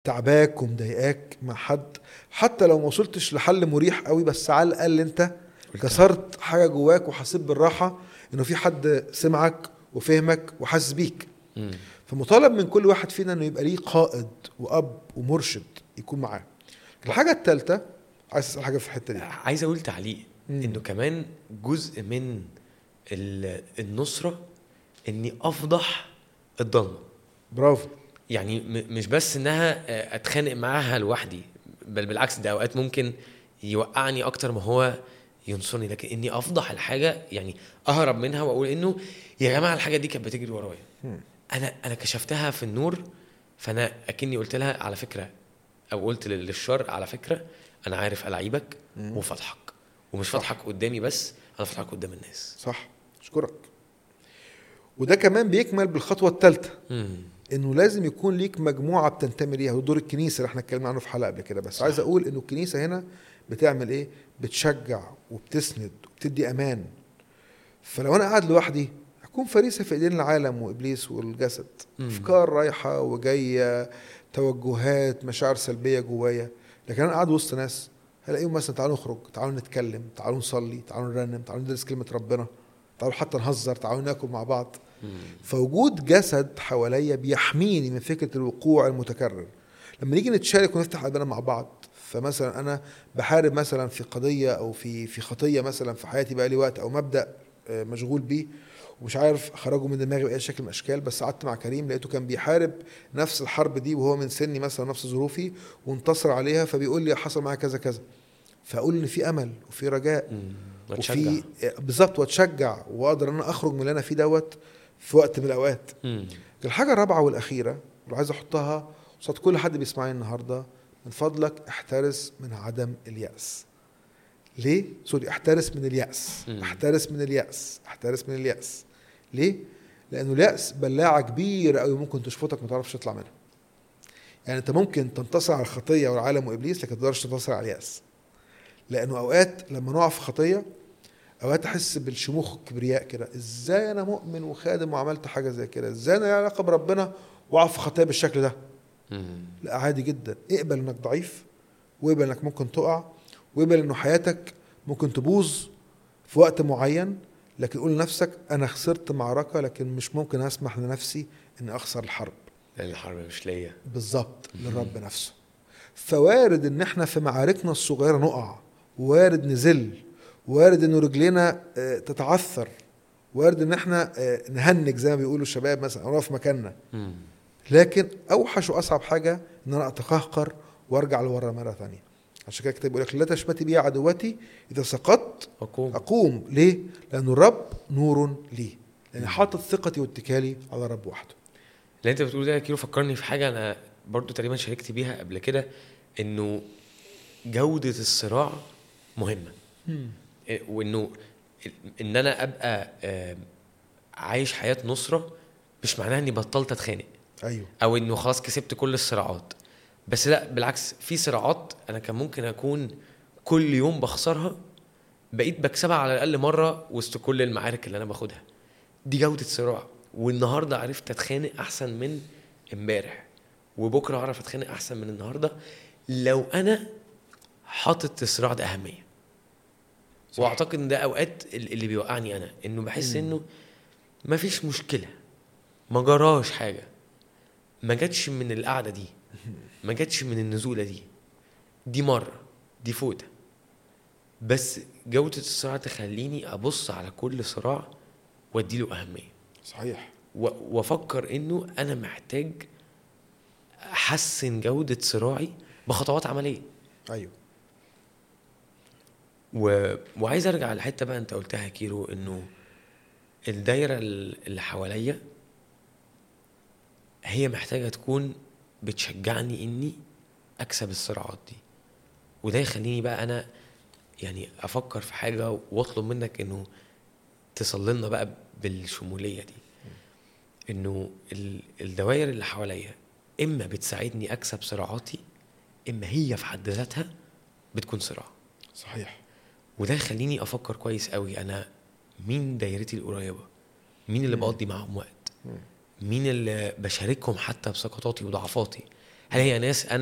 تعباك ومضايقاك مع حد حتى لو ما وصلتش لحل مريح قوي بس على الاقل انت كسرت حاجه جواك وحسيت بالراحه انه في حد سمعك وفهمك وحاسس بيك مم. فمطالب من كل واحد فينا انه يبقى ليه قائد واب ومرشد يكون معاه الحاجه الثالثه عايز اسال حاجه في الحته دي عايز اقول تعليق مم. انه كمان جزء من ال- النصره اني افضح الضلمه برافو يعني م- مش بس انها آه، اتخانق معاها لوحدي بل بالعكس ده اوقات ممكن يوقعني اكتر ما هو ينصرني لكن اني افضح الحاجه يعني اهرب منها واقول انه يا جماعه الحاجه دي كانت بتجري ورايا مم. انا انا كشفتها في النور فانا اكني قلت لها على فكره او قلت لل- للشر على فكره انا عارف الاعيبك مم. وفضحك ومش صح. فضحك قدامي بس انا فضحك قدام الناس صح اشكرك وده كمان بيكمل بالخطوه الثالثه مم. انه لازم يكون ليك مجموعه بتنتمي ليها ودور الكنيسه اللي احنا اتكلمنا عنه في حلقه قبل كده بس صح. عايز اقول انه الكنيسه هنا بتعمل ايه بتشجع وبتسند وبتدي امان فلو انا قاعد لوحدي هكون فريسه في ايدين العالم وابليس والجسد مم. افكار رايحه وجايه توجهات مشاعر سلبيه جوايا لكن انا قاعد وسط ناس هلاقيهم مثلا تعالوا نخرج تعالوا نتكلم تعالوا نصلي تعالوا نرنم تعالوا ندرس كلمه ربنا تعالوا حتى نهزر تعالوا ناكل مع بعض مم. فوجود جسد حواليا بيحميني من فكره الوقوع المتكرر لما نيجي نتشارك ونفتح قلبنا مع بعض فمثلا انا بحارب مثلا في قضيه او في في خطيه مثلا في حياتي بقى لي وقت او مبدا آه، مشغول بيه ومش عارف اخرجه من دماغي باي شكل من الاشكال بس قعدت مع كريم لقيته كان بيحارب نفس الحرب دي وهو من سني مثلا نفس ظروفي وانتصر عليها فبيقول لي حصل معايا كذا كذا فاقول ان في امل وفي رجاء مم. وتشجع. وفي بالظبط واتشجع واقدر ان انا اخرج من اللي انا فيه دوت في وقت من الاوقات مم. الحاجه الرابعه والاخيره اللي عايز احطها قصاد كل حد بيسمعني النهارده من فضلك احترس من عدم الياس ليه سوري احترس من الياس مم. احترس من الياس احترس من الياس ليه لانه الياس بلاعه كبيره قوي ممكن تشفطك ما تعرفش تطلع منها يعني انت ممكن تنتصر على الخطيه والعالم وابليس لكن ما تقدرش تنتصر على الياس لانه اوقات لما نقع في خطيه اوقات احس بالشموخ والكبرياء كده ازاي انا مؤمن وخادم وعملت حاجه زي كده ازاي انا لي علاقه بربنا واقع في خطيه بالشكل ده مم. لا عادي جدا اقبل انك ضعيف واقبل انك ممكن تقع واقبل انه حياتك ممكن تبوظ في وقت معين لكن قول لنفسك انا خسرت معركه لكن مش ممكن اسمح لنفسي اني اخسر الحرب لان الحرب مش ليا بالظبط للرب نفسه فوارد ان احنا في معاركنا الصغيره نقع وارد نزل وارد ان رجلينا آه، تتعثر وارد ان احنا آه، نهنج زي ما بيقولوا الشباب مثلا او نقف في مكاننا مم. لكن اوحش واصعب حاجه ان انا اتقهقر وارجع لورا مره ثانيه عشان كده الكتاب بيقول لك لا تشمتي بي عدوتي اذا سقطت اقوم اقوم ليه؟ لان الرب نور لي لان حاطط ثقتي واتكالي على الرب وحده اللي انت بتقوله ده يا كيلو فكرني في حاجه انا برضو تقريبا شاركت بيها قبل كده انه جوده الصراع مهمه إيه، وانه ان انا ابقى آم، عايش حياه نصره مش معناها اني بطلت اتخانق ايوه او انه خلاص كسبت كل الصراعات بس لا بالعكس في صراعات انا كان ممكن اكون كل يوم بخسرها بقيت بكسبها على الاقل مره وسط كل المعارك اللي انا باخدها دي جوده صراع والنهارده عرفت اتخانق احسن من امبارح وبكره اعرف اتخانق احسن من النهارده لو انا حاطط الصراع ده اهميه صح. واعتقد ان ده اوقات ال- اللي بيوقعني انا انه بحس انه مفيش مشكله ما جراش حاجه ما جاتش من القعده دي ما جاتش من النزوله دي دي مره دي فوته بس جوده الصراع تخليني ابص على كل صراع واديله اهميه صحيح و- وافكر انه انا محتاج احسن جوده صراعي بخطوات عمليه ايوه و... وعايز ارجع لحته بقى انت قلتها يا كيرو انه الدايره ال- اللي حواليا هي محتاجه تكون بتشجعني اني اكسب الصراعات دي وده يخليني بقى انا يعني افكر في حاجه واطلب منك انه تصل لنا بقى بالشموليه دي انه ال- الدوائر اللي حواليا اما بتساعدني اكسب صراعاتي اما هي في حد ذاتها بتكون صراع صحيح وده يخليني افكر كويس قوي انا مين دايرتي القريبه مين اللي مم. بقضي معاهم وقت مم. مين اللي بشاركهم حتى بسقطاتي وضعفاتي هل هي ناس